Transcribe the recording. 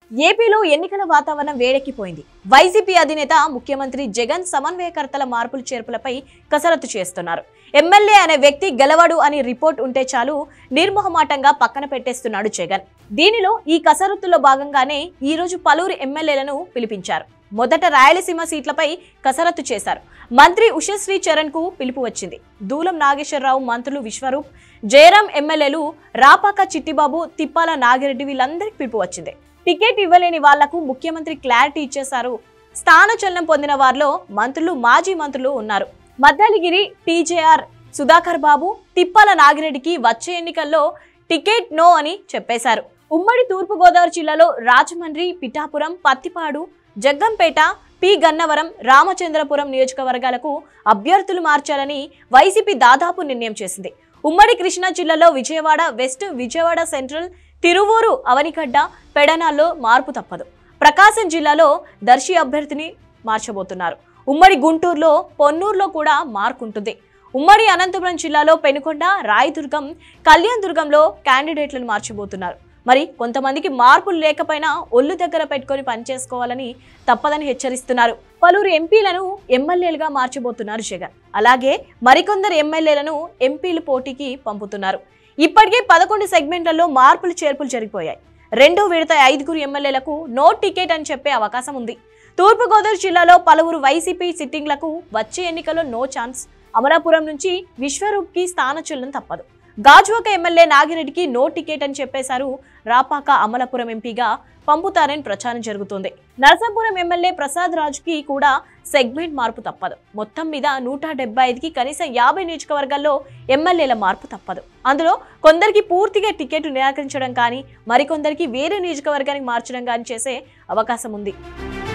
ఏపీలో ఎన్నికల వాతావరణం వేడెక్కిపోయింది వైసీపీ అధినేత ముఖ్యమంత్రి జగన్ సమన్వయకర్తల మార్పులు చేర్పులపై కసరత్తు చేస్తున్నారు ఎమ్మెల్యే అనే వ్యక్తి గెలవడు అని రిపోర్ట్ ఉంటే చాలు నిర్మోహమాటంగా పక్కన పెట్టేస్తున్నాడు జగన్ దీనిలో ఈ కసరత్తులో భాగంగానే ఈ రోజు పలువురు ఎమ్మెల్యేలను పిలిపించారు మొదట రాయలసీమ సీట్లపై కసరత్తు చేశారు మంత్రి ఉషశ్రీ చరణ్ కు పిలుపు వచ్చింది దూలం నాగేశ్వరరావు మంత్రులు విశ్వరూప్ జయరాం ఎమ్మెల్యేలు రాపాక చిట్టిబాబు తిప్పాల నాగిరెడ్డి వీళ్ళందరికీ పిలుపు వచ్చింది టికెట్ ఇవ్వలేని వాళ్లకు ముఖ్యమంత్రి క్లారిటీ ఇచ్చేశారు స్థానచలనం పొందిన వారిలో మంత్రులు మాజీ మంత్రులు ఉన్నారు మద్దాలిగిరి టీజేఆర్ సుధాకర్ బాబు తిప్పాల నాగిరెడ్డికి వచ్చే ఎన్నికల్లో టికెట్ నో అని చెప్పేశారు ఉమ్మడి తూర్పుగోదావరి జిల్లాలో రాజమండ్రి పిఠాపురం పత్తిపాడు జగ్గంపేట పి గన్నవరం రామచంద్రపురం నియోజకవర్గాలకు అభ్యర్థులు మార్చాలని వైసీపీ దాదాపు నిర్ణయం చేసింది ఉమ్మడి కృష్ణా జిల్లాలో విజయవాడ వెస్ట్ విజయవాడ సెంట్రల్ తిరువూరు అవనిగడ్డ పెడనాల్లో మార్పు తప్పదు ప్రకాశం జిల్లాలో దర్శి అభ్యర్థిని మార్చబోతున్నారు ఉమ్మడి గుంటూరులో పొన్నూరులో కూడా మార్పు ఉంటుంది ఉమ్మడి అనంతపురం జిల్లాలో పెనుకొండ రాయదుర్గం కళ్యాణ్ దుర్గంలో క్యాండిడేట్లను మార్చబోతున్నారు మరి కొంతమందికి మార్పులు లేకపోయినా ఒళ్ళు దగ్గర పెట్టుకొని పనిచేసుకోవాలని తప్పదని హెచ్చరిస్తున్నారు పలువురు ఎంపీలను ఎమ్మెల్యేలుగా మార్చబోతున్నారు జగన్ అలాగే మరికొందరు ఎమ్మెల్యేలను ఎంపీలు పోటీకి పంపుతున్నారు ఇప్పటికే పదకొండు సెగ్మెంట్లలో మార్పులు చేర్పులు జరిగిపోయాయి రెండో విడత ఐదుగురు ఎమ్మెల్యేలకు నో టికెట్ అని చెప్పే అవకాశం ఉంది తూర్పుగోదావరి జిల్లాలో పలువురు వైసీపీ సిట్టింగ్లకు వచ్చే ఎన్నికల్లో నో ఛాన్స్ అమలాపురం నుంచి విశ్వరూప్కి స్థానచలనం తప్పదు గాజువాక ఎమ్మెల్యే నాగిరెడ్డికి నో టికెట్ అని చెప్పేశారు రాపాక అమలాపురం ఎంపీగా పంపుతారని ప్రచారం జరుగుతోంది నరసాపురం ఎమ్మెల్యే ప్రసాద్ రాజ్కి కూడా సెగ్మెంట్ మార్పు తప్పదు మొత్తం మీద నూట డెబ్బై ఐదుకి కనీసం యాభై నియోజకవర్గాల్లో ఎమ్మెల్యేల మార్పు తప్పదు అందులో కొందరికి పూర్తిగా టికెట్ నిరాకరించడం కానీ మరికొందరికి వేరే నియోజకవర్గానికి మార్చడం కానీ చేసే అవకాశం ఉంది